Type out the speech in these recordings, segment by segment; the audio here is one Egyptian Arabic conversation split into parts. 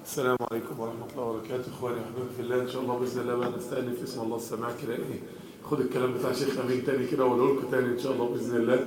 السلام عليكم ورحمة الله وبركاته اخواني وحبايبي في الله ان شاء الله باذن الله بقى نستأنف اسم الله السماع كده ايه خد الكلام بتاع شيخ امين تاني كده واقوله لكم تاني ان شاء الله باذن الله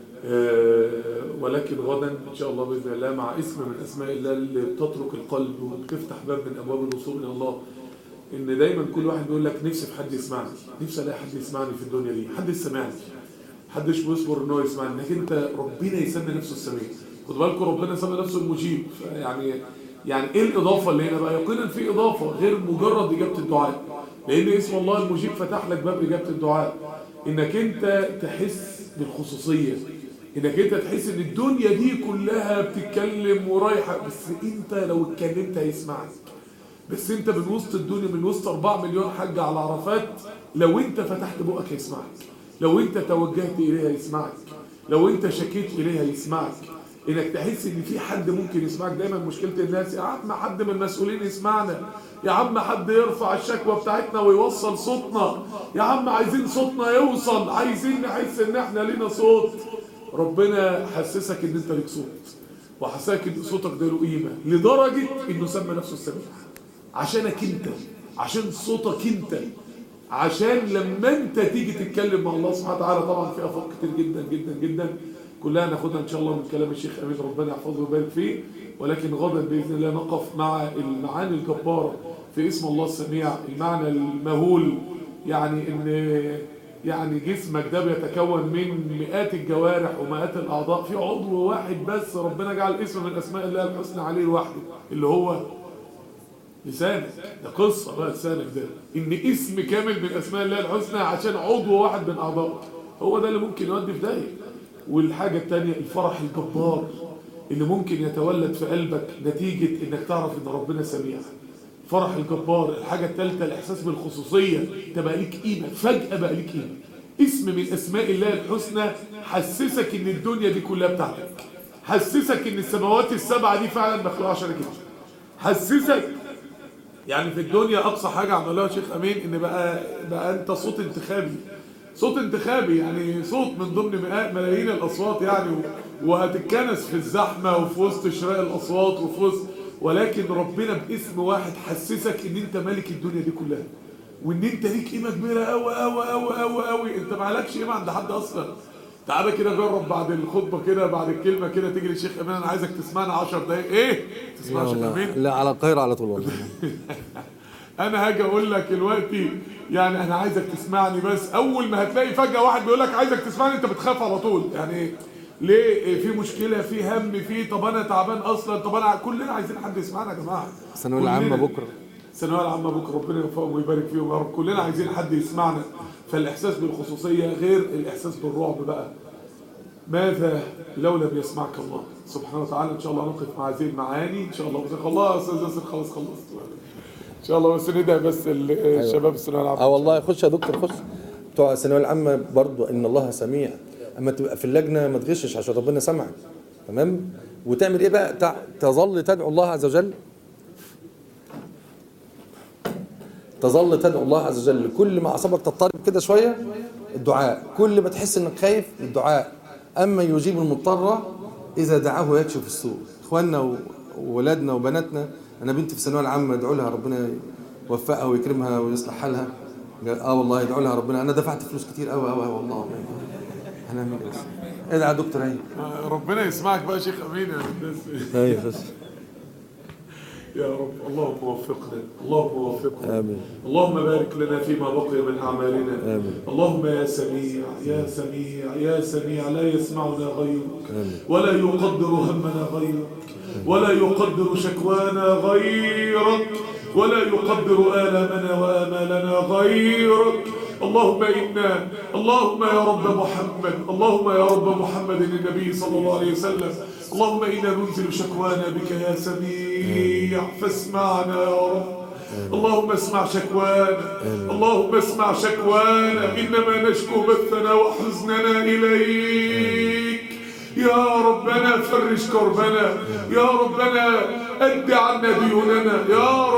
آه ولكن غدا ان شاء الله باذن الله مع اسم من اسماء الله اللي بتترك القلب وبتفتح باب من ابواب الوصول الى الله ان دايما كل واحد بيقول لك نفسي في حد يسمعني نفسي الاقي حد يسمعني في الدنيا دي حد يسمعني محدش بيصبر ان هو يسمعني لكن انت ربنا يسمي نفسه السميع خد بالكم ربنا سمى نفسه المجيب يعني يعني ايه الاضافه اللي هنا بقى يقينا في اضافه غير مجرد اجابه الدعاء لان اسم الله المجيب فتح لك باب اجابه الدعاء انك انت تحس بالخصوصيه انك انت تحس ان الدنيا دي كلها بتتكلم ورايحه بس انت لو اتكلمت هيسمعك بس انت من وسط الدنيا من وسط 4 مليون حاج على عرفات لو انت فتحت بقك هيسمعك لو انت توجهت اليه هيسمعك لو انت شكيت اليه هيسمعك انك تحس ان في حد ممكن يسمعك دايما مشكله الناس يا عم حد من المسؤولين يسمعنا يا عم حد يرفع الشكوى بتاعتنا ويوصل صوتنا يا عم عايزين صوتنا يوصل عايزين نحس ان احنا لينا صوت ربنا حسسك ان انت ليك صوت وحسسك ان صوتك ده له قيمه لدرجه انه سمى نفسه السميع عشانك انت عشان صوتك انت عشان لما انت تيجي تتكلم مع الله سبحانه وتعالى طبعا في افاق كتير جدا جدا جدا كلها ناخدها ان شاء الله من كلام الشيخ امين ربنا يحفظه ويبارك فيه ولكن غدا باذن الله نقف مع المعاني الجباره في اسم الله السميع المعنى المهول يعني ان يعني جسمك ده بيتكون من مئات الجوارح ومئات الاعضاء في عضو واحد بس ربنا جعل اسم من اسماء الله الحسنى عليه لوحده اللي هو لسانك ده قصة بقى لسانك ده ان اسم كامل من اسماء الله الحسنى عشان عضو واحد من اعضائه هو ده اللي ممكن يودي في داهيه والحاجة التانية الفرح الجبار اللي ممكن يتولد في قلبك نتيجة انك تعرف ان ربنا سميع فرح الجبار الحاجة التالتة الاحساس بالخصوصية تبقى ليك قيمة فجأة بقى ليك قيمة اسم من اسماء الله الحسنى حسسك ان الدنيا دي كلها بتاعتك حسسك ان السماوات السبعة دي فعلا مخلوقة عشانك انت حسسك يعني في الدنيا اقصى حاجة عملوها شيخ امين ان بقى بقى انت صوت انتخابي صوت انتخابي يعني صوت من ضمن ملايين الاصوات يعني وهتتكنس في الزحمه وفي وسط شراء الاصوات وفي وسط ولكن ربنا باسم واحد حسسك ان انت ملك الدنيا دي كلها وان انت ليك قيمه كبيره قوي قوي قوي قوي قوي انت ما عليكش قيمه عند حد اصلا تعالى كده جرب بعد الخطبه كده بعد الكلمه كده تيجي للشيخ امين انا عايزك تسمعنا 10 دقايق ايه تسمع شيخ امين لا على القاهره على طول والله انا هاجي اقول لك دلوقتي يعني انا عايزك تسمعني بس اول ما هتلاقي فجاه واحد بيقول لك عايزك تسمعني انت بتخاف على طول يعني ليه في مشكله في هم في طب انا تعبان اصلا طب انا كلنا عايزين حد يسمعنا يا جماعه الثانويه العامه بكره الثانويه العامه بكره ربنا يوفقهم ويبارك فيهم يا رب كلنا عايزين حد يسمعنا فالاحساس بالخصوصيه غير الاحساس بالرعب بقى ماذا لو لم يسمعك الله سبحانه وتعالى ان شاء الله نقف مع هذه المعاني ان شاء الله بس خلاص يا استاذ ياسر خلاص خلصت ان شاء الله بس ندعي بس الشباب الثانويه العامه اه والله خش يا دكتور خش بتوع الثانويه العامه برضو ان الله سميع اما تبقى في اللجنه ما تغشش عشان ربنا سمعك تمام وتعمل ايه بقى تع... تظل تدعو الله عز وجل تظل تدعو الله عز وجل كل ما اعصابك تضطرب كده شويه الدعاء كل ما تحس انك خايف الدعاء اما يجيب المضطر اذا دعاه يكشف السوء اخواننا وولادنا وبناتنا انا بنتي في الثانويه العامه ادعوا لها ربنا يوفقها ويكرمها ويصلح حالها اه والله ادعوا لها ربنا انا دفعت فلوس كتير قوي قوي والله انا مين بس ادعي يا دكتور اهي ربنا يسمعك بقى يا شيخ امين يا هندسه ايوه بس يا رب اللهم وفقنا اللهم وفقنا امين اللهم بارك لنا فيما بقي من اعمالنا آمين. اللهم يا سميع يا سميع يا سميع لا يسمعنا غيرك آمين. ولا يقدر همنا غيرك ولا يقدر شكوانا غيرك ولا يقدر آلامنا وآمالنا غيرك اللهم إنا اللهم يا رب محمد اللهم يا رب محمد النبي صلى الله عليه وسلم اللهم إنا ننزل شكوانا بك يا سميع فاسمعنا يا رب اللهم اسمع شكوانا اللهم اسمع شكوانا إنما نشكو بثنا وحزننا إليك يا ربنا فرج كربنا يا ربنا أد عنا ديوننا يا ربنا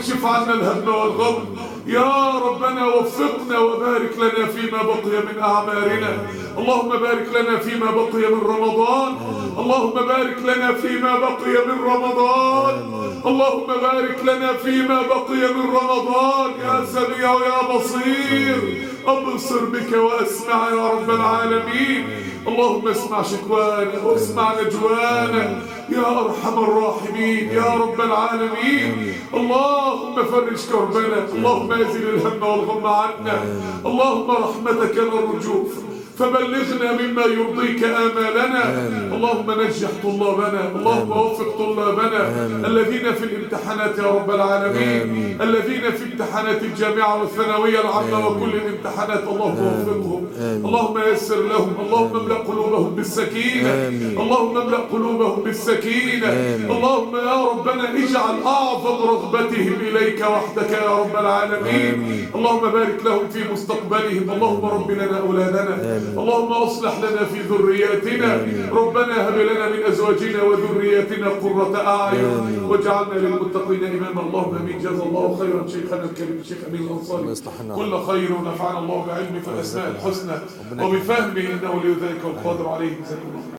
اكشف عنا الهم والغم يا ربنا وفقنا وبارك لنا فيما بقي من أعمارنا اللهم بارك لنا فيما بقي من رمضان اللهم بارك لنا فيما بقي من رمضان اللهم بارك لنا فيما بقي من رمضان يا سميع يا بصير أبصر بك وأسمع يا رب العالمين اللهم اسمع شكوانا واسمع نجوانا يا أرحم الراحمين يا رب العالمين اللهم فرج كربنا اللهم ازل الهم والغم عنا اللهم رحمتك نرجو فبلغنا مما يرضيك آمالنا اللهم نجح طلابنا اللهم وفق طلابنا الذين في الامتحانات يا رب العالمين الذين في امتحانات الجامعة والثانوية العامة وكل الامتحانات اللهم وفقهم اللهم يسر لهم اللهم املأ قلوبهم بالسكينة اللهم املأ قلوبهم بالسكينة اللهم يا ربنا اجعل أعظم رغبتهم إليك وحدك يا رب العالمين اللهم بارك لهم في مستقبلهم اللهم رب لنا أولادنا اللهم اصلح لنا في ذرياتنا ربنا هب لنا من ازواجنا وذرياتنا قرة اعين واجعلنا للمتقين اماما اللهم امين جزا الله خيرا شيخنا الكريم الشيخ امين الانصاري يصلح لنا. كل خير ونفعنا الله بعلمه فالاسماء الحسنى وبفهمه انه لذلك والقادر عليه جزاكم الله خيرا